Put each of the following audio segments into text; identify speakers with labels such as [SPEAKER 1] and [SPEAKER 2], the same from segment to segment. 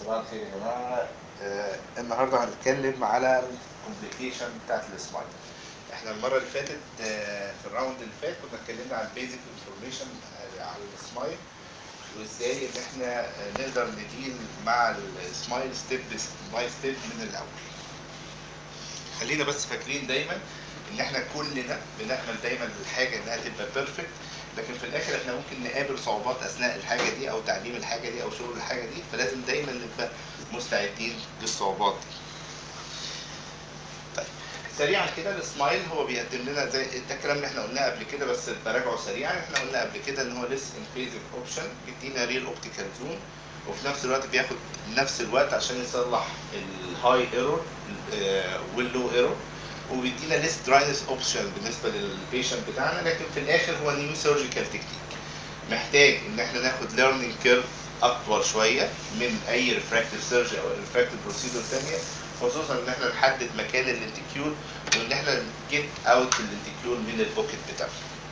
[SPEAKER 1] صباح الخير يا جماعه آه النهارده هنتكلم على الكومبليكيشن بتاعت السمايل احنا المره اللي فاتت آه في الراوند اللي فات كنا اتكلمنا عن البيزك انفورميشن على السمايل وازاي ان احنا آه، نقدر نديل مع السمايل ستيب باي ستيب من الاول خلينا بس فاكرين دايما ان احنا كلنا بنامل دايما للحاجه انها تبقى بيرفكت لكن في الاخر احنا ممكن نقابل صعوبات اثناء الحاجه دي او تعليم الحاجه دي او شغل الحاجه دي فلازم دايما نبقى مستعدين للصعوبات دي. طيب سريعا كده السمايل هو بيقدم لنا زي ده الكلام اللي احنا قلناه قبل كده بس براجعه سريعا احنا قلنا قبل كده ان هو ليس انفيزيف اوبشن بيدينا ريل اوبتيكال زوم وفي نفس الوقت بياخد نفس الوقت عشان يصلح الهاي ايرور واللو ايرور وبيدينا ليس دراينس اوبشن بالنسبه للبيشنت بتاعنا لكن في الاخر هو نيو سيرجيكال تكنيك محتاج ان احنا ناخد ليرنينج كيرف اطول شويه من اي ريفراكتيف سيرجري او ريفراكتيف بروسيدور ثانيه خصوصا ان احنا نحدد مكان الانتيكيول وان احنا جيت اوت الانتيكيول من البوكيت بتاعه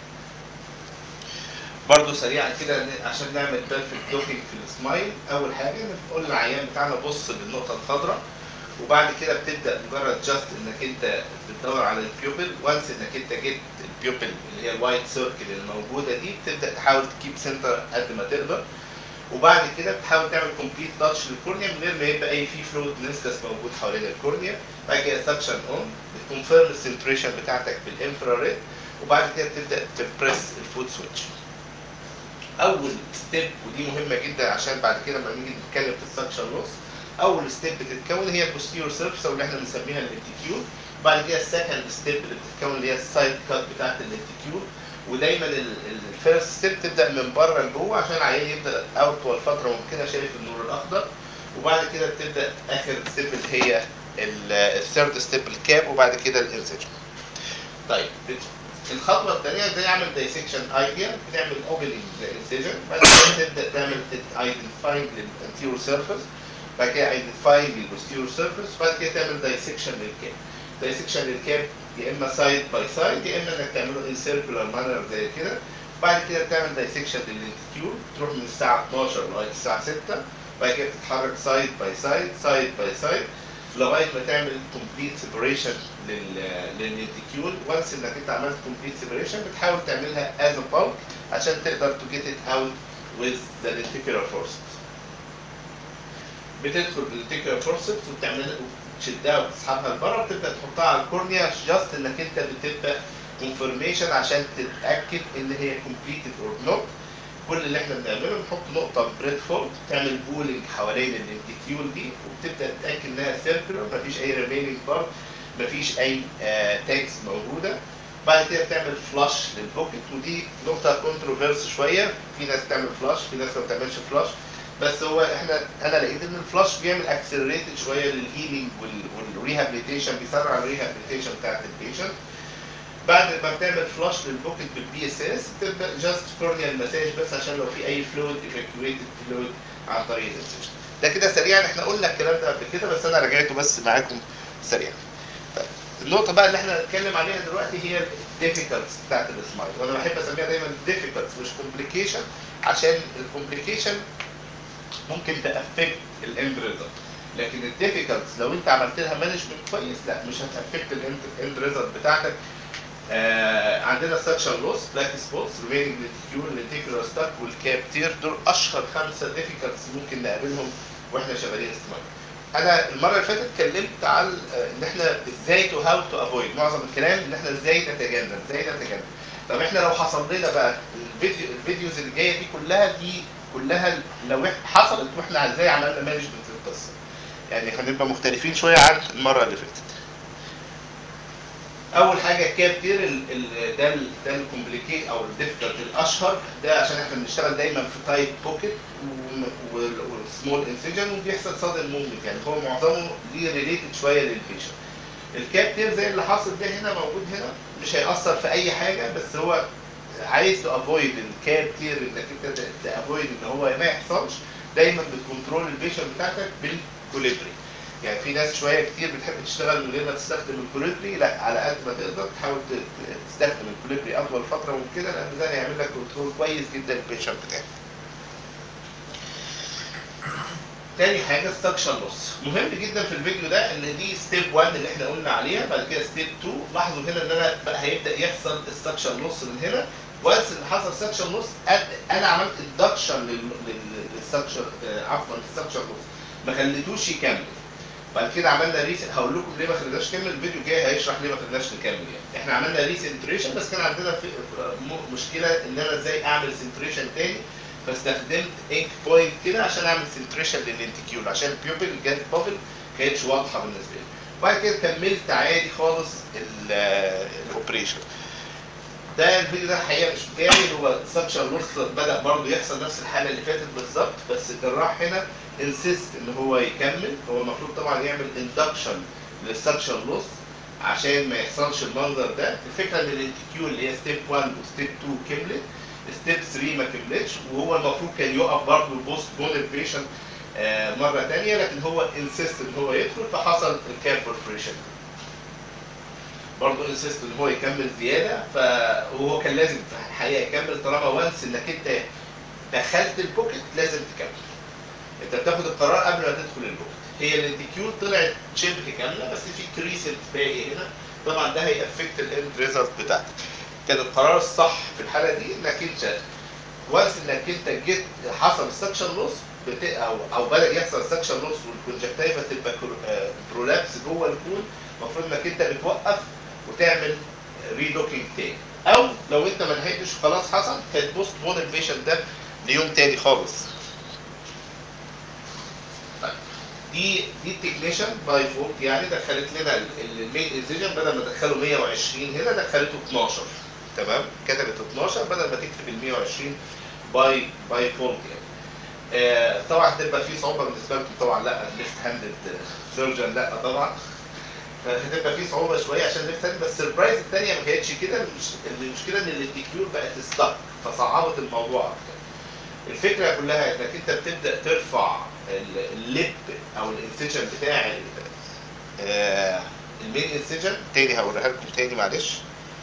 [SPEAKER 1] برضه سريعا كده ن- عشان نعمل بيرفكت دوكينج في السمايل اول حاجه نقول للعيان بتاعنا بص للنقطه الخضراء وبعد كده بتبدا مجرد جاست انك انت بتدور على البيوبل وانس انك انت جيت البيوبل اللي هي الوايت سيركل الموجوده دي بتبدا تحاول تكيب سنتر قد ما تقدر وبعد كده بتحاول تعمل كومبليت تاتش للكورنيا من غير ما يبقى اي في فلويد نسكس موجود حوالين الكورنيا بعد كده سكشن اون بتكونفيرم السنتريشن بتاعتك بالانفراريد وبعد كده تبدا تبريس الفوت سويتش اول ستيب ودي مهمه جدا عشان بعد كده لما نيجي نتكلم في السكشن لوس اول ستيب بتتكون هي البوستيرور سيرفس او اللي احنا بنسميها الانتيكيول بعد كده السكند ستيب اللي بتتكون اللي هي السايد كات بتاعت الانتيكيول ودايما الفيرست ستيب تبدا من بره لجوه عشان العيان يبدا اطول فتره ممكنه شايف النور الاخضر وبعد كده بتبدا اخر ستيب اللي هي الثيرد ستيب الكاب وبعد كده الانسجن طيب بت- الخطوه الثانيه ازاي اعمل دايسكشن ايديا بتعمل اوبننج للانسجن بعد كده تبدا تعمل ايدنتيفاينج للانتيرور سيرفيس بعد كده ايدنتيفاينج للبوستيرور سيرفيس بعد كده تعمل دايسكشن للكاب دايسكشن للكاب يا اما سايد باي سايد يا اما انك تعمله ان سيركولار مانر زي كده بعد كده بتعمل دايسكشن للانتيكيول تروح من الساعه 12 لغايه الساعه 6 بعد كده تتحرك سايد باي سايد سايد باي سايد لغايه ما تعمل كومبليت سيبريشن للانتيكيول وانس انك انت عملت كومبليت سيبريشن بتحاول تعملها از ا bulk عشان تقدر تو جيت ات اوت with the lenticular forceps بتدخل باللenticular forceps وبتعملها وتشدها وتسحبها لبره وتبدا تحطها على الكورنيا جاست انك انت بتبقى كونفرميشن عشان تتاكد ان هي كومبليتد اور نوت كل اللي احنا بنعمله بنحط نقطه بريد فولد تعمل بولينج حوالين الانتيكيول دي وبتبدا تتاكد انها سيركلر مفيش اي ريميننج بارت مفيش اي تاجز موجوده بعد كده بتعمل فلاش للبوكيت ودي نقطه كونتروفيرس شويه في ناس تعمل فلاش في ناس ما بتعملش فلاش بس هو احنا انا لقيت ان الفلاش بيعمل اكسلريتد شويه للهيلينج والريهابيليتيشن بيسرع الريهابيليتيشن بتاعت البيشنت بعد ما بتعمل فلاش للبوكيت بالبي اس اس تبدا جاست كورنيال مساج بس عشان لو في اي فلويد ايفاكويتد فلويد عن طريق الانسجن ده كده سريعا احنا قلنا الكلام ده قبل كده بس انا رجعته بس معاكم سريعا طيب النقطة بقى اللي احنا هنتكلم عليها دلوقتي هي الديفيكالتس بتاعت السمايل وانا بحب اسميها دايما ديفيكالتس مش كومبليكيشن عشان الكومبليكيشن ممكن تافكت الاند ريزلت لكن الديفيكالتس لو انت عملت لها مانجمنت كويس لا مش هتافكت الاند ريزلت بتاعتك آه عندنا سكشن لوس بلاك سبوتس ريميننج للتيكيول للتيكيولار ستاك والكاب تير دول اشهر خمسه ديفيكالتس ممكن نقابلهم واحنا شغالين استماع انا المره اللي فاتت اتكلمت على آه، ان احنا ازاي تو هاو تو افويد معظم الكلام ان احنا ازاي نتجنب ازاي نتجنب طب احنا لو حصل لنا بقى الفيديو الفيديوز اللي جايه دي كلها دي كلها لو إح- حصلت واحنا ازاي عملنا مانجمنت للقصه يعني هنبقى مختلفين شويه عن المره اللي فاتت اول حاجه الكاب تير ال- ال- ده ال ده الكومبليكيت او الديفيكالت الاشهر ده عشان احنا بنشتغل دايما في تايت بوكيت وسمول انسجن وبيحصل صدر موفمنت يعني هو معظمه ليه ريليتد شويه للبيشنت الكاب تير زي اللي حاصل ده هنا موجود هنا مش هيأثر في اي حاجه بس هو عايز تافويد الكاب تير انك انت تافويد ان هو ما يحصلش دايما بتكنترول البيشنت بتاعتك بالكوليبري يعني في ناس شويه كتير بتحب تشتغل من غير ما تستخدم الكوليبري لا على قد ما تقدر تحاول ت- تستخدم الكوليبري اطول فتره ممكنه لان ده هيعمل لك كنترول كويس جدا للبيشنت بتاعك تاني حاجه السكشن لوس مهم جدا في الفيديو ده ان دي ستيب 1 اللي احنا قلنا عليها بعد كده ستيب 2 لاحظوا هنا ان انا بقى هيبدا يحصل السكشن لوس من هنا وانس ان حصل سكشن لوس انا عملت اندكشن للسكشن عفوا السكشن لوس ما خليتوش يكمل بعد كده عملنا ريس هقول لكم ليه ما خليناش نكمل الفيديو الجاي هيشرح ليه ما خليناش نكمل يعني احنا عملنا ريس انتريشن بس كان عندنا في م- مشكله ان انا ازاي اعمل سنتريشن تاني فاستخدمت انك بوينت كده عشان اعمل سنتريشن للانتيكيول عشان البيوبل جت بابل كانتش واضحه بالنسبه لي وبعد كده كملت عادي خالص الاوبريشن ده الفيديو ده الحقيقه مش بتاعي هو سكشن لوس بدا برضه يحصل نفس الحاله اللي فاتت بالظبط بس الجراح هنا انسيست ان هو يكمل هو المفروض طبعا يعمل اندكشن للسكشن لوس عشان ما يحصلش المنظر ده الفكره ان الانتيكيول اللي هي ستيب 1 وستيب 2 كملت ستيب 3 ما كملتش وهو المفروض كان يقف برضه البوست بون بيشنت مره ثانيه لكن هو انسيست ان هو يدخل فحصل الكاب برفريشن برضه انسيست ان هو يكمل زياده فهو كان لازم في الحقيقه يكمل طالما وانس انك انت دخلت البوكيت لازم تكمل انت بتاخد القرار قبل ما تدخل البوكيت هي الانتيكيول طلعت شبه كامله بس في كريسنت باقي هنا طبعا ده هيأفكت الاند ريزلت بتاعتك كان القرار الصح في الحاله دي انك انت وانس انك انت جيت حصل سكشن لوس بت... او او بدا يحصل سكشن لوس والكونجكتيفا تبقى برولابس جوه الكون المفروض انك انت بتوقف وتعمل ريلوكينج تاني او لو انت ما لحقتش خلاص حصل هتبوست بون البيشنت ده ليوم تاني خالص طيب دي دي التكنيشن باي فولت يعني دخلت لنا المين انسيجن بدل ما دخله 120 هنا دخلته 12 تمام كتبت 12 بدل ما تكتب ال 120 باي باي فولت يعني آه طبعا هتبقى في صعوبه بالنسبه لكم طبعا لا ليفت هاندد سيرجن لا طبعا هتبقى في صعوبه شويه عشان ليفت هاند بس السربرايز الثانيه ما كانتش كده المش- المشكله ان الانتيكيول بقت ستك فصعبت الموضوع اكتر الفكره كلها انك انت بتبدا ترفع ال- الليب او الانسيجن بتاع ال- آه، المين انسيجن تاني هوريها لكم تاني معلش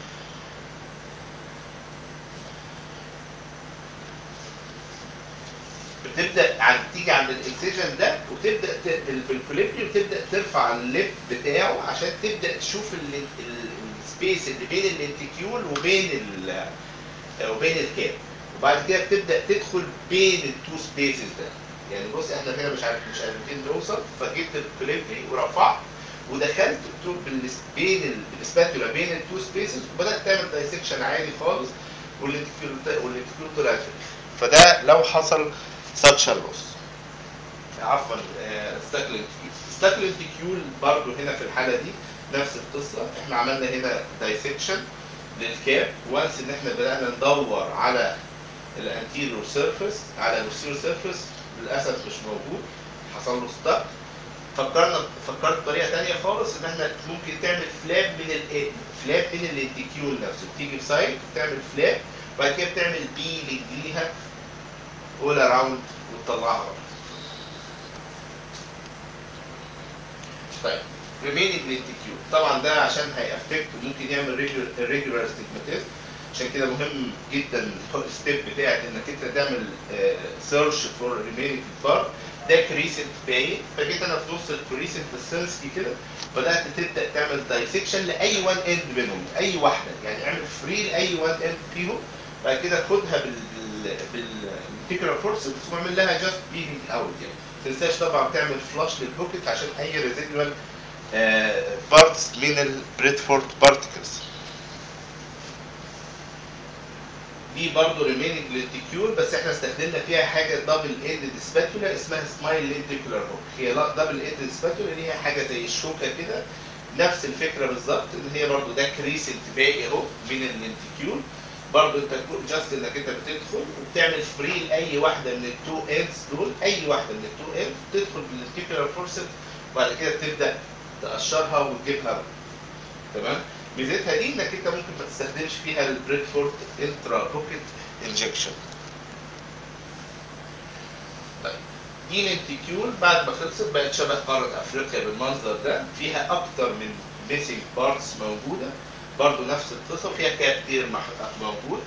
[SPEAKER 1] بتبدا عند تيجي عند الانسيجن ده وتبدا ت- بال- بالكوليبري وتبدا ترفع الليب بتاعه عشان تبدا تشوف ال- ال- السبيس اللي بين الانتيكيول وبين ال وبين الكاب وبعد كده بتبدا تدخل بين التو سبيسز ده يعني بص احنا هنا مش عارف مش عارفين نوصل فجبت الكوليبري ورفعت ودخلت تو- بالس- بين ال- بالسباتولا بين التو سبيسز وبدات تعمل دايسكشن عادي خالص والانتيكيول والانتيكيول طلع فيه فده لو حصل ساتشر لوس عفوا ستاكل ستاكل كيول برضو هنا في الحاله دي نفس القصه احنا عملنا هنا دايسكشن للكاب وانس ان احنا بدانا ندور على الانتيريور سيرفيس على البوستيريور سيرفيس للاسف مش موجود حصل له ستاك فكرنا فكرت بطريقه ثانيه خالص ان احنا ممكن تعمل فلاب من ال فلاب من الانتيكيول نفسه بتيجي في سايد تعمل فلاب وبعد كده بتعمل بيلينج ليها اول اراوند وتطلعها بره. طيب remaining للتيكيو طبعا ده عشان هيأفكت وممكن يعمل ريجولار ستيجماتيزم عشان كده مهم جدا الستيب بتاعت انك انت تعمل سيرش فور ريمينينج بارت ده كريسنت باين فجيت انا في نص الكريسنت السنسكي كده بدات تبدا تعمل دايسكشن لاي وان اند منهم اي واحده يعني اعمل فري لاي وان اند فيهم بعد كده خدها بال بال بالتيكرا فورسبس واعمل لها جاست بيلينج اوت يعني ما تنساش طبعا تعمل فلاش للبوكيت عشان اي ريزيدوال بارتس من البريدفورد بارتكلز دي برضه ريميننج للتيكيول بس احنا استخدمنا فيها حاجه دبل اندد سباتولا اسمها سمايل لينتيكولار هوك هي دبل اندد سباتولا اللي هي حاجه زي الشوكه كده نفس الفكره بالظبط ان هي برضه ده كريسنت باقي اهو من الانتيكيول برضه انت جاست انك انت بتدخل وبتعمل فري لاي واحده من التو اندز دول اي واحده من التو اندز تدخل بالانتيكولار فورسبس وبعد كده تبدا تقشرها وتجيبها تمام ميزتها دي انك انت ممكن ما تستخدمش فيها البريدفورد انترا بوكيت انجكشن طيب دي لينتيكيول بعد ما خلصت بقت شبه قاره افريقيا بالمنظر ده فيها اكتر من ميسنج بارتس موجوده برضو نفس القصه فيها كابتير موجود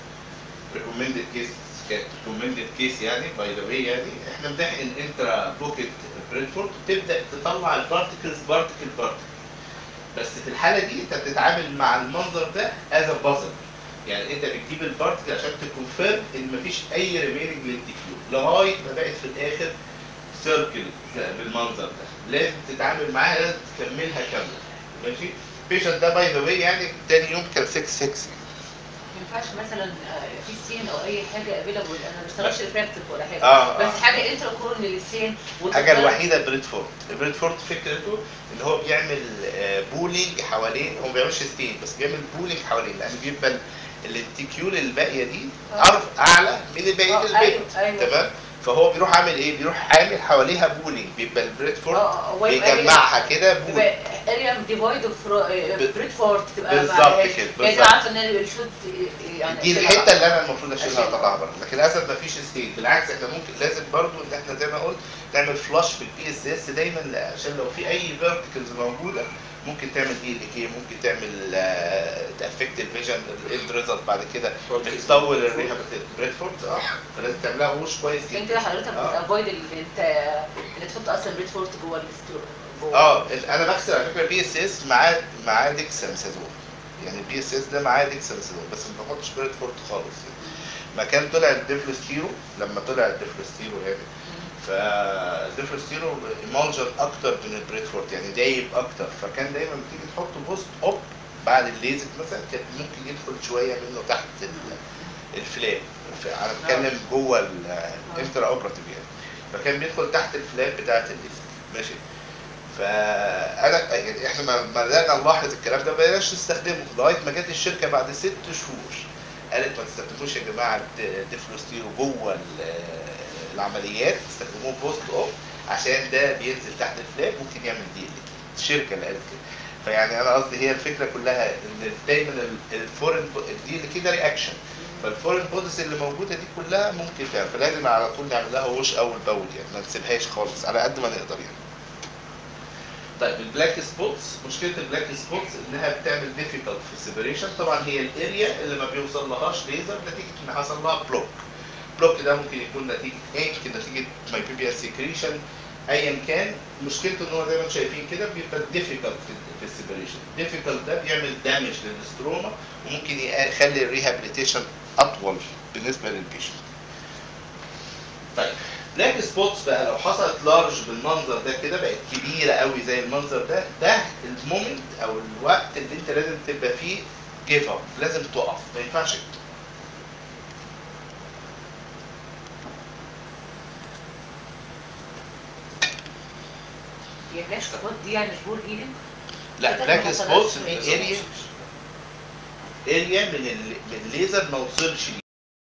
[SPEAKER 1] ريكومندد كيس كانت ريكومندد كيس يعني باي ذا واي يعني احنا بنحقن انترا بوكيت بريدفورد وتبدا تطلع البارتكلز بارتكل بارتكل بس في الحاله دي انت بتتعامل مع المنظر ده از بازل يعني انت بتجيب البارتكل عشان تكونفيرم ان مفيش اي ريميننج للديكيو لغايه ما بقت في الاخر سيركل بالمنظر ده لازم تتعامل معاها لازم تكملها كامله ماشي البيشنت ده باي ذا واي يعني تاني يوم كان 6 6
[SPEAKER 2] ما ينفعش مثلا آه، في سين او اي حاجه افيلابل انا ما بشتغلش ريفراكتيف ولا حاجه
[SPEAKER 1] اه
[SPEAKER 2] بس
[SPEAKER 1] آه.
[SPEAKER 2] حاجه انترا كورن للسين
[SPEAKER 1] الحاجه الوحيده بريدفورد بريدفورد فكرته ان هو بيعمل آه، بولينج حوالين هو ما بيعملش ستين بس بيعمل بولينج حوالين لان بيبقى الانتيكيول الباقيه دي
[SPEAKER 2] آه.
[SPEAKER 1] عرف اعلى من بقيه
[SPEAKER 2] آه،
[SPEAKER 1] البيت
[SPEAKER 2] أيوة، أيوة.
[SPEAKER 1] تمام فهو بيروح عامل ايه بيروح عامل حواليها بولينج بيبقى البريدفورد
[SPEAKER 2] اه وايب area.
[SPEAKER 1] بيجمعها كده بولينج
[SPEAKER 2] تبقى اريا ديفايد اوف بريدفورد تبقى
[SPEAKER 1] بالظبط
[SPEAKER 2] مع-
[SPEAKER 1] كده،
[SPEAKER 2] يعني
[SPEAKER 1] بالظبط.
[SPEAKER 2] انا عارفه ان انا الشوت يعني
[SPEAKER 1] دي
[SPEAKER 2] أشيلها
[SPEAKER 1] الحته اللي انا المفروض اشيلها
[SPEAKER 2] أشيلها.
[SPEAKER 1] واطلعها بره لكن للاسف مفيش ستيت بالعكس احنا ممكن لازم برضو ان احنا زي ما قلت نعمل فلاش بالبي اس اس دايما عشان لو في اي فيرتيكلز موجوده ممكن تعمل دي ال كي ممكن تعمل تافكت الفيجن الاند ريزلت بعد كده بتطول الريهاب بريدفورد اه فلازم تعملها وش كويس
[SPEAKER 2] عشان
[SPEAKER 1] جدا
[SPEAKER 2] كده حضرتك
[SPEAKER 1] آه.
[SPEAKER 2] بتافويد انت اللي تحط اصلا بريدفورد جوه الستور جوه
[SPEAKER 1] اه انا بغسل على فكره بي اس اس معاه معاه ديكساميثازون يعني البي اس اس ده معاه ديكساميثازون بس ما بحطش بريدفورد خالص يعني. مكان طلع الديفلوستيرو لما طلع الديفلوستيرو يعني فالديفلوستيرو ايمالجن اكتر من البريدفورد يعني دايب اكتر فكان دايما بتيجي تحط بوست اوب بعد الليزك مثلا كان ممكن يدخل شويه منه تحت ال- الفلاب ف- انا بتكلم جوه الانترا اوبراتيف يعني فكان بيدخل تحت الفلاب بتاعت الليزك ماشي فانا يعني احنا ما ما بدانا نلاحظ الكلام ده ما بقيناش نستخدمه لغايه ما جت الشركه بعد ست شهور قالت ما تستخدموش يا جماعه الديفلوستيرو جوه ال- العمليات استخدموه بوست اوب عشان ده بينزل تحت الفلاب ممكن يعمل دي الشركه اللي قالت كده فيعني انا قصدي هي الفكره كلها ان دايما ال- الفورن دي اللي كده رياكشن فالفورن بودز اللي موجوده دي كلها ممكن تعمل فلازم على طول نعمل لها وش اول باول يعني ما نسيبهاش خالص على قد ما نقدر يعني طيب البلاك سبوتس مشكله البلاك سبوتس انها بتعمل ديفيكالت في السيبريشن طبعا هي الاريا اللي ما بيوصل لهاش ليزر نتيجه ان حصل لها بلوك بلوك ده ممكن يكون نتيجه انك نتيجه مايبيبيا سيكريشن ايا كان مشكلته ان هو زي ما انتم شايفين كده بيبقى ديفيكالت في السيبريشن ديفيكالت ده بيعمل دامج للستروما وممكن يخلي الريهابيليتيشن اطول بالنسبه للبيشنت طيب بلاك سبوتس بقى لو حصلت لارج بالمنظر ده كده بقت كبيره قوي زي المنظر ده ده المومنت او الوقت اللي انت لازم تبقى فيه جيف اب لازم تقف ما ينفعش
[SPEAKER 2] هي بلاك سبوت دي يعني شبور جيلين
[SPEAKER 1] لا
[SPEAKER 2] كده
[SPEAKER 1] بلاك
[SPEAKER 2] ما
[SPEAKER 1] سبوتس
[SPEAKER 2] طلعش
[SPEAKER 1] دي
[SPEAKER 2] من
[SPEAKER 1] اريا اريا من ال... من الليزر ما وصلش ليه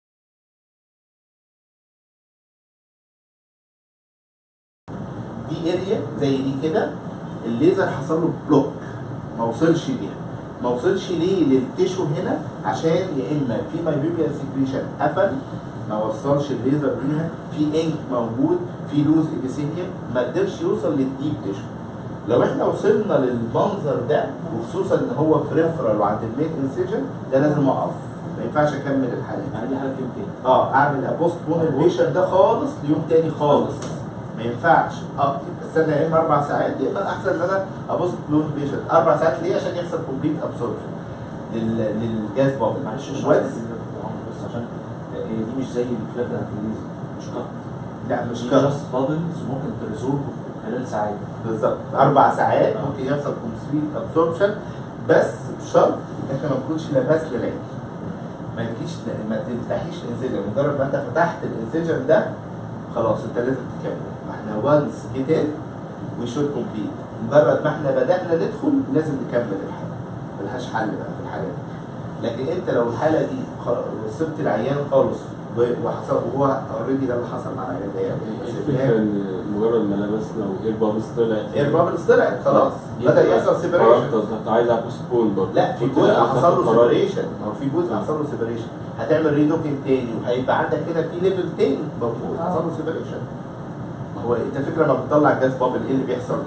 [SPEAKER 1] دي اريا زي دي كده الليزر حصل له بلوك ما وصلش ليها ما وصلش ليه للتيشو هنا عشان يا اما في مايبيبيا سكريشن قفل ما وصلش الليزر ليها في انك موجود في لوز ابيثيليوم ما قدرش يوصل للديب تيشو لو احنا وصلنا للمنظر ده وخصوصا ان هو بريفرال وعند الميد انسيجن ده لازم اقف ما ينفعش اكمل الحاله
[SPEAKER 3] يعني دي حاجه فيهم تاني
[SPEAKER 1] اه اعمل ابوست بون البيشنت ده خالص ليوم تاني خالص ما ينفعش اه استنى يا اما اربع ساعات يبقى احسن ان انا ابوست بون البيشنت اربع ساعات ليه عشان يحصل كومبليت ابسوربشن للجاز بابل
[SPEAKER 3] معلش اشرح
[SPEAKER 1] وات؟
[SPEAKER 3] لي بس عشان هي دي مش زي الفلات بتاعت الليزر مش كات
[SPEAKER 1] لا مش
[SPEAKER 3] دي
[SPEAKER 1] كده
[SPEAKER 3] جاست بابلز ممكن تريزولف خلال ساعات
[SPEAKER 1] بالظبط اربع ساعات
[SPEAKER 3] آه.
[SPEAKER 1] ممكن يحصل كومبليت ابسوربشن بس بشرط ان انت ما تكونش لاباس للعين ما تجيش ما تفتحيش الانسجن مجرد ما انت فتحت الانسجن ده خلاص انت لازم تكمل ما احنا وانس جيت ان وي شود كومبليت مجرد ما احنا بدانا ندخل لازم نكمل الحاله ملهاش حل بقى في الحاله دي لكن انت لو الحاله دي خلاص وسبت العيان خالص و- وحصل وهو اوريدي ده اللي حصل مع العيان ده يعني
[SPEAKER 4] الفكرة ان مجرد ما لبسنا واير بابلز طلعت
[SPEAKER 1] اير بابلز طلعت خلاص بدا يحصل سيبريشن
[SPEAKER 4] قررت كنت عايز بوستبون برضه
[SPEAKER 1] لا في
[SPEAKER 4] قلت
[SPEAKER 1] جزء
[SPEAKER 4] لا،
[SPEAKER 1] حصل
[SPEAKER 4] خدت
[SPEAKER 1] له
[SPEAKER 4] قرار.
[SPEAKER 1] سيبريشن او في جزء حصل له سيبريشن هتعمل ريلوكينج تاني وهيبقى عندك هنا في ليفل تاني موجود حصل له سيبريشن ما هو انت فكره لما بتطلع جاز بابل ايه اللي بيحصل؟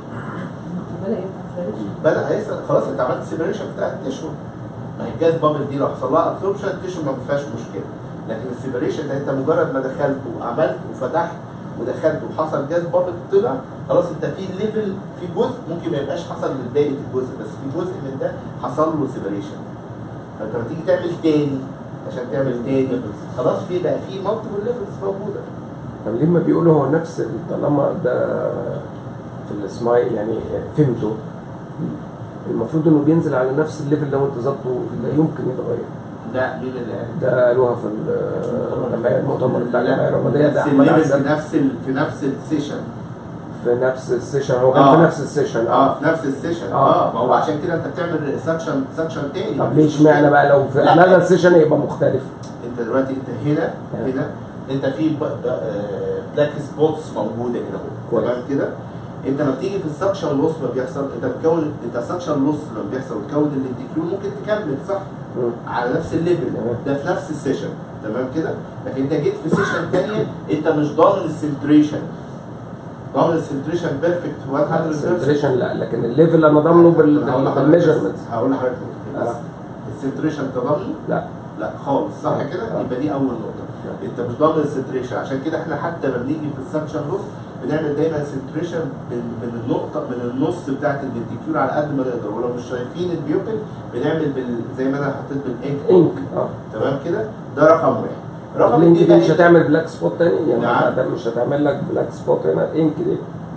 [SPEAKER 1] بدا هيحصل خلاص انت عملت سيبريشن بتاع التشو ما هي الجاز بابل دي لو حصل لها ابسوربشن التشو ما فيهاش مشكله لكن السيبريشن ده انت مجرد ما دخلت وعملت وفتحت
[SPEAKER 5] ودخلت وحصل جاز بابل طلع خلاص انت في ليفل في جزء ممكن ما يبقاش حصل لباقي الجزء بس في جزء من ده حصل له سيبريشن فانت لما تيجي تعمل تاني عشان تعمل تاني خلاص في بقى في مالتيبل ليفلز موجوده
[SPEAKER 6] طب ليه ما بيقولوا هو نفس طالما ده في السمايل يعني فهمته المفروض انه بينزل على نفس الليفل لو انت ظبطه لا يمكن يتغير
[SPEAKER 5] ده مين اللي قال؟
[SPEAKER 6] ده قالوها في ال- المؤتمر بتاع الجمعيه الرمضانيه ده
[SPEAKER 5] نفس
[SPEAKER 6] احمد
[SPEAKER 5] الليفل في
[SPEAKER 6] عزام
[SPEAKER 5] نفس ال- في نفس السيشن
[SPEAKER 6] في نفس السيشن هو كان
[SPEAKER 5] آه.
[SPEAKER 6] في نفس السيشن
[SPEAKER 5] اه في نفس السيشن
[SPEAKER 6] آه.
[SPEAKER 5] اه ما هو عشان كده انت بتعمل سكشن سكشن تاني
[SPEAKER 6] طب ليه اشمعنى بقى لو في
[SPEAKER 5] لا.
[SPEAKER 6] انذر السيشن يبقى مختلف
[SPEAKER 5] انت دلوقتي انت هنا
[SPEAKER 6] آه.
[SPEAKER 5] هنا انت في بلاك سبوتس موجوده هنا اهو
[SPEAKER 6] كويس.
[SPEAKER 5] تمام كده انت لما بتيجي في السكشن لوس ما بيحصل انت بتكون انت السكشن لوس لما بيحصل وتكون الانتيكيول ممكن تكمل صح
[SPEAKER 6] مم.
[SPEAKER 5] على نفس الليفل
[SPEAKER 6] تمام.
[SPEAKER 5] ده في نفس السيشن تمام كده لكن انت جيت في سيشن ثانيه انت مش ضامن السنتريشن ضامن السنتريشن بيرفكت 100%
[SPEAKER 6] السنتريشن لا لكن الليفل انا ضامنه بال-
[SPEAKER 5] هقول
[SPEAKER 6] بال-
[SPEAKER 5] لحضرتك
[SPEAKER 6] بالميجرمنت
[SPEAKER 5] بس- هقول لحضرتك بس
[SPEAKER 6] آه.
[SPEAKER 5] السنتريشن انت ضامنه؟
[SPEAKER 6] لا
[SPEAKER 5] لا خالص صح
[SPEAKER 6] آه.
[SPEAKER 5] كده؟
[SPEAKER 6] آه.
[SPEAKER 5] يبقى دي اول نقطه انت مش ضامن السنتريشن عشان كده احنا حتى لما بنيجي في السكشن لوس بنعمل دايما سنتريشن من من النقطه من النص بتاعت الفنتيكيول على قد ما نقدر ولو مش شايفين البيوبل بنعمل بال زي ما انا حطيت بالانك
[SPEAKER 6] انك اه
[SPEAKER 5] تمام كده ده رقم واحد رقم
[SPEAKER 6] الانك
[SPEAKER 5] اثنين
[SPEAKER 6] دي
[SPEAKER 5] بقى
[SPEAKER 6] مش
[SPEAKER 5] انت-
[SPEAKER 6] هتعمل بلاك سبوت تاني يعني
[SPEAKER 5] نعم.
[SPEAKER 6] ده مش هتعمل لك بلاك سبوت هنا انك دي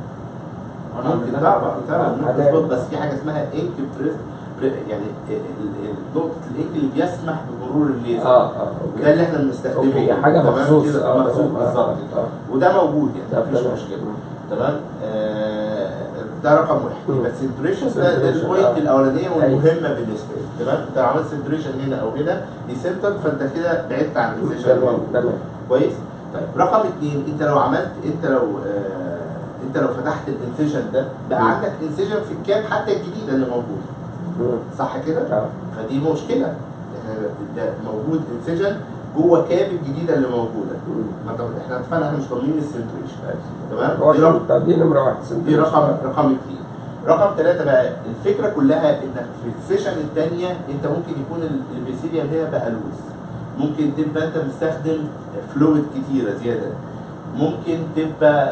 [SPEAKER 5] ممكن طبعا طبعا ممكن
[SPEAKER 6] هتعمل.
[SPEAKER 5] تظبط بس في حاجه اسمها انك بريس يعني ال- ال- نقطه الانك اللي بيسمح بمرور الليزر
[SPEAKER 6] اه اه
[SPEAKER 5] ده
[SPEAKER 6] اوكي
[SPEAKER 5] اللي احنا بنستخدمه
[SPEAKER 6] اوكي حاجه
[SPEAKER 5] تمام
[SPEAKER 6] مخصوص
[SPEAKER 5] كده،
[SPEAKER 6] اه
[SPEAKER 5] مخصوص
[SPEAKER 6] تمام، آه،
[SPEAKER 5] بالظبط
[SPEAKER 6] اه
[SPEAKER 5] وده موجود
[SPEAKER 6] ده
[SPEAKER 5] يعني مفيش
[SPEAKER 6] تمام.
[SPEAKER 5] مشكله تمام آه، ده رقم واحد
[SPEAKER 6] مم.
[SPEAKER 5] يبقى السنتريشن ده, ده
[SPEAKER 6] Centration،
[SPEAKER 5] البوينت
[SPEAKER 6] آه.
[SPEAKER 5] الاولانيه
[SPEAKER 6] أيوة.
[SPEAKER 5] والمهمه بالنسبه لي تمام انت لو عملت سنتريشن هنا او هنا دي سنتر فانت كده بعدت عن السيشن
[SPEAKER 6] تمام تمام
[SPEAKER 5] كويس طيب رقم اثنين انت لو عملت انت لو آه انت لو فتحت الانسيجن ده بقى
[SPEAKER 6] مم.
[SPEAKER 5] عندك انسيجن في الكاب حتى الجديده اللي موجوده
[SPEAKER 6] مم.
[SPEAKER 5] صح كده؟
[SPEAKER 6] اه
[SPEAKER 5] فدي مشكله احنا ده موجود انسيجن جوه كاب الجديده اللي موجوده
[SPEAKER 6] مم.
[SPEAKER 5] ما طب احنا اتفقنا احنا مش ضامنين السنتريشن تمام
[SPEAKER 6] هو
[SPEAKER 5] دي رقم
[SPEAKER 6] طب دي نمره واحد
[SPEAKER 5] دي رقم رقم اثنين رقم ثلاثة بقى الفكرة كلها انك في السيشن الثانية انت ممكن يكون ال- البيسيليوم هنا بقى لوز ممكن تبقى انت مستخدم فلويد كتيرة زيادة ممكن تبقى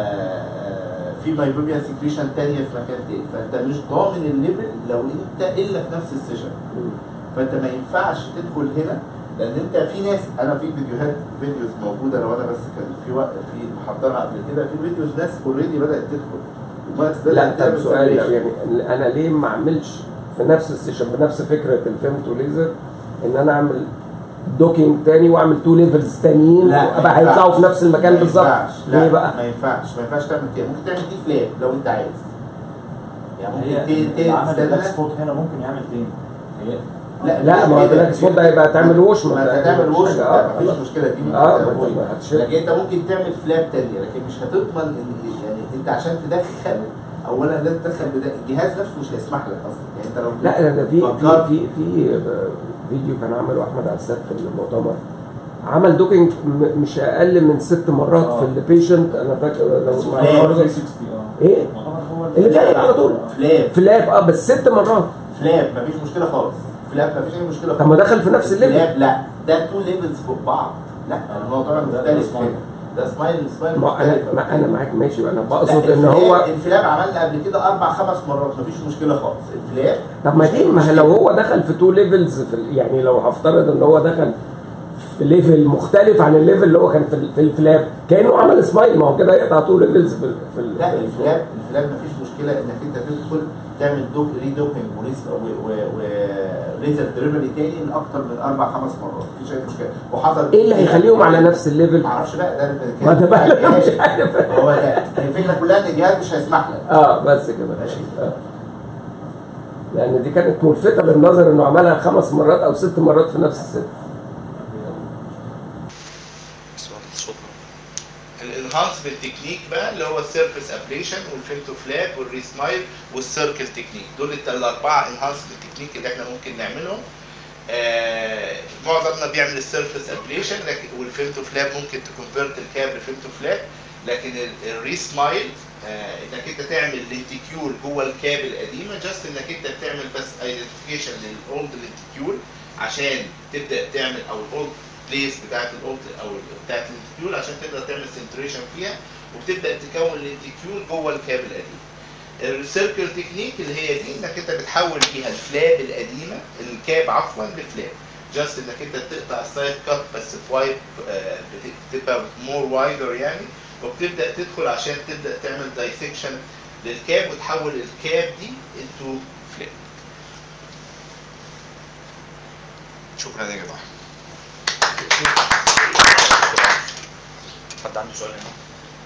[SPEAKER 5] آه، في مايبوبيا سكريشن تانية في مكان تاني فانت مش ضامن الليفل لو انت الا في نفس السيشن
[SPEAKER 6] مم.
[SPEAKER 5] فانت ما ينفعش تدخل هنا لان انت في ناس انا في فيديوهات فيديوز موجوده لو انا بس كان في وقت في محضرها قبل كده في فيديوز ناس اوريدي بدات تدخل وبدات
[SPEAKER 6] لا
[SPEAKER 5] بدأت
[SPEAKER 6] طب سؤال
[SPEAKER 5] simulation.
[SPEAKER 6] يعني انا ليه ما اعملش في نفس السيشن بنفس فكره الفيمتو ليزر ان انا اعمل دوكينج تاني واعمل تو ليفلز تانيين
[SPEAKER 5] لا
[SPEAKER 6] ابقى هيطلعوا في نفس المكان
[SPEAKER 5] ما
[SPEAKER 6] بالظبط
[SPEAKER 5] ينفعش.
[SPEAKER 6] ليه
[SPEAKER 5] لا
[SPEAKER 6] بقى؟
[SPEAKER 5] ما ينفعش ما ينفعش تعمل كده ممكن تعمل دي فلاب لو انت عايز يعني
[SPEAKER 3] هي
[SPEAKER 5] ممكن ت-
[SPEAKER 3] اللي عمل بلاك
[SPEAKER 5] تستنى
[SPEAKER 3] سبوت هنا ممكن يعمل تاني هي
[SPEAKER 5] لا
[SPEAKER 6] لا ما هو
[SPEAKER 5] كده.
[SPEAKER 6] بلاك سبوت ده هيبقى تعمل وش
[SPEAKER 5] ما انت هتعمل وش
[SPEAKER 6] اه
[SPEAKER 5] مفيش
[SPEAKER 6] خلاص.
[SPEAKER 5] مشكله دي ممكن
[SPEAKER 6] اه
[SPEAKER 5] تعمل
[SPEAKER 6] ما
[SPEAKER 5] وش.
[SPEAKER 6] انت هتشيل
[SPEAKER 5] لكن انت ممكن تعمل فلاب تانية لكن مش هتضمن ان يعني انت عشان تدخل اولا لازم تدخل بدا الجهاز نفسه مش هيسمح لك اصلا يعني انت لو
[SPEAKER 6] لا ده في
[SPEAKER 5] فكرت-
[SPEAKER 6] في في في فيديو كان عمله احمد عساد في المؤتمر عمل دوكينج م- مش اقل من ست مرات
[SPEAKER 3] آه.
[SPEAKER 6] في البيشنت انا فاكر لو
[SPEAKER 3] معتبر
[SPEAKER 6] معتبر-
[SPEAKER 3] 360 اه
[SPEAKER 6] ايه
[SPEAKER 3] معتبر هو
[SPEAKER 6] اللي فات على طول
[SPEAKER 5] فلاب
[SPEAKER 6] فلاب اه بس ست مرات
[SPEAKER 5] فلاب مفيش مشكله خالص فلاب مفيش اي مشكله
[SPEAKER 6] طب ما دخل في نفس الليفل
[SPEAKER 5] فلاب لا ده تو ليفلز فوق بعض لا الموضوع
[SPEAKER 3] ده- ده
[SPEAKER 5] مختلف
[SPEAKER 3] سمايل.
[SPEAKER 5] هنا ده سمايل سمايل
[SPEAKER 6] ما انا
[SPEAKER 5] مختلف.
[SPEAKER 6] ما انا معاك ماشي انا
[SPEAKER 5] لا،
[SPEAKER 6] بقصد ان
[SPEAKER 5] الفلاب-
[SPEAKER 6] هو
[SPEAKER 5] الفلاب عملنا قبل كده اربع خمس مرات مفيش مشكله خالص الفلاب
[SPEAKER 6] طب ما
[SPEAKER 5] مش
[SPEAKER 6] دي ما لو هو دخل في تو ليفلز في ال- يعني لو هفترض ان هو دخل في ليفل مختلف عن الليفل اللي هو كان في, ال- في الفلاب كانه عمل سمايل ما هو كده يقطع تو ليفلز في ال- في ال-
[SPEAKER 5] لا
[SPEAKER 6] في
[SPEAKER 5] الفلاب الفلاب مفيش مشكله انك انت تدخل تعمل دوك ري دوكينج وليس وليزر دليفري تاني لاكتر من اربع خمس مرات مفيش اي مشكله وحصل
[SPEAKER 6] ايه اللي هيخليهم على نفس الليفل؟
[SPEAKER 5] معرفش بقى ده اللي
[SPEAKER 6] ما ده بقى
[SPEAKER 5] بنتكلم
[SPEAKER 6] انا
[SPEAKER 5] فيه.
[SPEAKER 6] مش عارف
[SPEAKER 5] هو ده الفكره كلها ان الجهاز مش هيسمح لك
[SPEAKER 6] اه بس كده
[SPEAKER 5] ماشي.
[SPEAKER 6] آه. لان دي كانت ملفته للنظر انه عملها خمس مرات او ست مرات في نفس الست
[SPEAKER 1] الانهانسمنت تكنيك بقى اللي هو السيرفيس ابليشن والفيمتو فلاب والريسمايل والسيركل تكنيك دول الت- الاربعه انهانسمنت تكنيك اللي احنا ممكن نعملهم آه معظمنا بيعمل السيرفيس ابليشن لكن والفيمتو فلاب ممكن تكونفرت الكاب لفيمتو فلاب لكن الريسمايل آه انك انت تعمل لنتيكيول جوه الكاب القديمه جاست انك انت بتعمل بس ايدنتيفيكيشن للاولد لنتيكيول عشان تبدا تعمل او الاولد البليس بتاعت الاولت او بتاعت الانتيكيول عشان تقدر تعمل سنتريشن فيها وبتبدا تكون الانتيكيول جوه الكاب القديم السيركل تكنيك اللي هي دي انك انت بتحول فيها الفلاب القديمه الكاب عفوا لفلاب جاست انك انت تقطع السايد كات بس في وايد آه، بت- بتبقى مور وايدر يعني وبتبدا تدخل عشان تبدا تعمل دايسكشن للكاب وتحول الكاب دي انتو فلاب شكرا يا جماعه
[SPEAKER 7] حد عنده سؤال هنا؟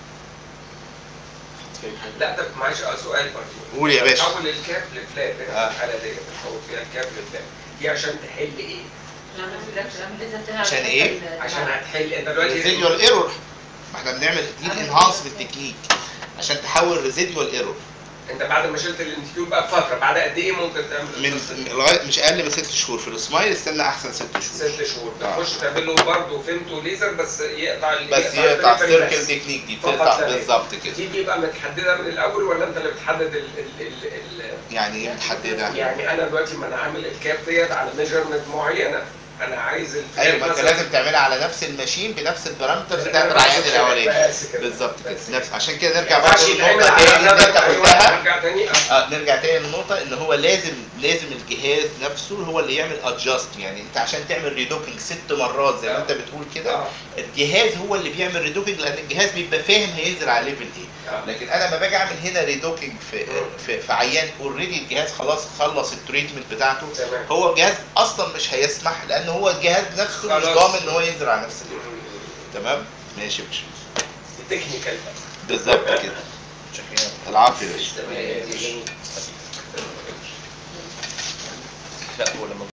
[SPEAKER 6] لا ده معلش اه سؤال برضه
[SPEAKER 1] قول يا باشا.
[SPEAKER 6] تحول الكاب لفلاب
[SPEAKER 1] آه.
[SPEAKER 6] هنا في الحاله دي بتحول فيها الكاب لفلاب دي عشان تحل ايه؟
[SPEAKER 2] نعمل سelection، نعمل لازم تهاجم
[SPEAKER 1] عشان
[SPEAKER 2] الحتة
[SPEAKER 1] إيه؟
[SPEAKER 2] ال-
[SPEAKER 6] عشان هتحل انت دلوقتي
[SPEAKER 1] ريزيديوال ايرور ما احنا بنعمل دي الانهانسمنت تكنيك عشان تحول ريزيديوال ايرور
[SPEAKER 6] انت بعد ما شلت الانتيكيول بقى بفتره بعد قد ايه ممكن تعمل
[SPEAKER 1] من لغايه مش اقل من ست شهور في السمايل استنى احسن ست شهور
[SPEAKER 6] ست شهور
[SPEAKER 1] آه.
[SPEAKER 6] تخش تعمل له برضه فيمتو ليزر بس يقطع ال-
[SPEAKER 1] بس يقطع
[SPEAKER 6] الدليفري
[SPEAKER 1] السيركل
[SPEAKER 6] بس.
[SPEAKER 1] تكنيك دي
[SPEAKER 6] فقط
[SPEAKER 1] بتقطع
[SPEAKER 6] لا غير.
[SPEAKER 1] بالظبط كده
[SPEAKER 6] دي بيبقى متحدده من الاول ولا انت اللي بتحدد ال ال ال ال
[SPEAKER 1] يعني ايه متحدده
[SPEAKER 6] يعني انا دلوقتي ما انا عامل الكاب ديت على ميجرمنت معينه انا عايز الفلاب
[SPEAKER 1] ايوه ما انت
[SPEAKER 6] مثلاً-
[SPEAKER 1] لازم تعملها على نفس الماشين بنفس البارامترز بتاعت العيان الاولاني
[SPEAKER 6] بس كده.
[SPEAKER 1] بالظبط
[SPEAKER 6] بس
[SPEAKER 1] كده نفس عشان كده نرجع
[SPEAKER 6] ما ينفعش
[SPEAKER 1] برضه
[SPEAKER 6] يتعمل
[SPEAKER 1] للنقطه
[SPEAKER 6] على
[SPEAKER 1] تاني اللي انت
[SPEAKER 6] نفس- أيوة،
[SPEAKER 1] قلتها
[SPEAKER 6] نرجع تاني
[SPEAKER 1] اه نرجع تاني للنقطة ان هو لازم لازم الجهاز نفسه هو اللي يعمل ادجاست يعني انت عشان تعمل ريدوكينج ست مرات زي ما
[SPEAKER 6] آه.
[SPEAKER 1] انت بتقول كده
[SPEAKER 6] آه.
[SPEAKER 1] الجهاز هو اللي بيعمل ريدوكينج لان الجهاز بيبقى فاهم هينزل على ليفل ايه
[SPEAKER 6] آه.
[SPEAKER 1] لكن انا لما باجي اعمل هنا ريدوكينج في في, في عيان اوريدي الجهاز خلاص خلص التريتمنت بتاعته
[SPEAKER 6] تمام
[SPEAKER 1] هو الجهاز اصلا مش هيسمح لان هو الجهاز نفسه مش
[SPEAKER 6] خلاص.
[SPEAKER 1] ضامن ان هو ينزل على نفس الليفل تمام ماشي يا باشا
[SPEAKER 6] تكنيكال
[SPEAKER 1] بالظبط كده العافيه يا باشا
[SPEAKER 7] لا هو لما